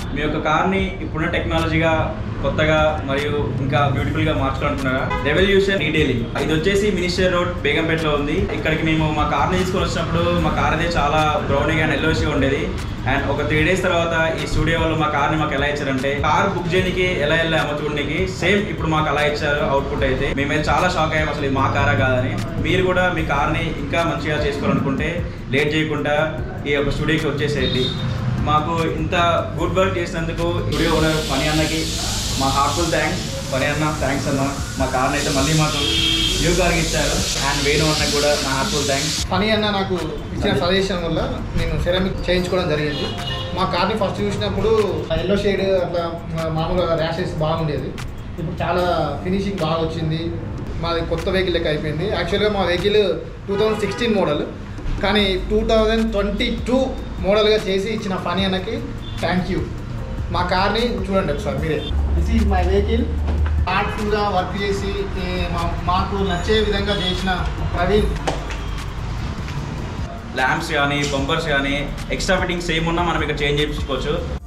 మీ యొక్క కార్ని ఇప్పుడున్న టెక్నాలజీగా కొత్తగా మరియు ఇంకా బ్యూటిఫుల్ గా మార్చుకుంటున్నారా రెవల్యూషన్ డీటెయిలింగ్ ఇది వచ్చేసి మినిస్టర్ రోడ్ బేగంపేటలో ఉంది ఇక్కడికి మేము మా కార్ని తీసుకొని వచ్చినప్పుడు మా కార్ అనేది చాలా బ్రౌనింగ్ అండ్ ఎల్లోషిగా ఉండేది అండ్ ఒక త్రీ డేస్ తర్వాత ఈ స్టూడియో వాళ్ళు మా కార్ని మాకు ఎలా ఇచ్చారంటే కార్ బుక్ చేయడానికి ఎలా వెళ్ళామో చూడడానికి సేమ్ ఇప్పుడు మాకు అలా ఇచ్చారు అవుట్పుట్ అయితే మేమైతే చాలా షాక్ అయ్యాం అసలు ఇది మా కారా కాదని మీరు కూడా మీ కార్ని ఇంకా మంచిగా చేసుకోవాలనుకుంటే లేట్ చేయకుండా ఈ యొక్క స్టూడియోకి వచ్చేసేయండి మాకు ఇంత గుడ్ వర్క్ చేసినందుకు స్టూడియో ఓనర్ పని అన్నకి మా హార్ట్ఫుల్ థ్యాంక్స్ పని అన్న థ్యాంక్స్ అన్న మా కార్ని అయితే మళ్ళీ మాకు న్యూ కార్కి ఇచ్చారు అండ్ వేణు అన్నకి కూడా నా హార్ట్ఫుల్ థ్యాంక్స్ ఫనీ అన్న నాకు ఇచ్చిన సజెషన్ వల్ల నేను సెరామిక్ చేయించుకోవడం జరిగింది మా కార్ని ఫస్ట్ చూసినప్పుడు ఎల్లో షేడ్ అట్లా మా- మామూలుగా ర్యాషెస్ బాగుండేది ఇప్పుడు చాలా ఫినిషింగ్ బాగా వచ్చింది మాది కొత్త వెహికల్ లెక్క అయిపోయింది యాక్చువల్గా మా vehicle two thousand sixteen model కానీ టూ థౌజండ్ ట్వంటీ టూ మోడల్గా చేసి ఇచ్చిన ఫనీ అన్నకి థ్యాంక్ యూ మా కార్ని చూడండి ఒకసారి మీరే దిస్ ఈజ్ మై వెహికల్ ఆర్ట్ఫుల్గా వర్క్ చేసి ఏ, మా- మాకు నచ్చే విధంగా చేసిన ప్రవీణ్ ల్యాంప్స్ కానీ బంపర్స్ కానీ ఎక్స్ట్రా ఫిట్టింగ్ సేమ్ ఉన్నా మనం ఇక్కడ చేంజ్ చేయించుకోవచ్చు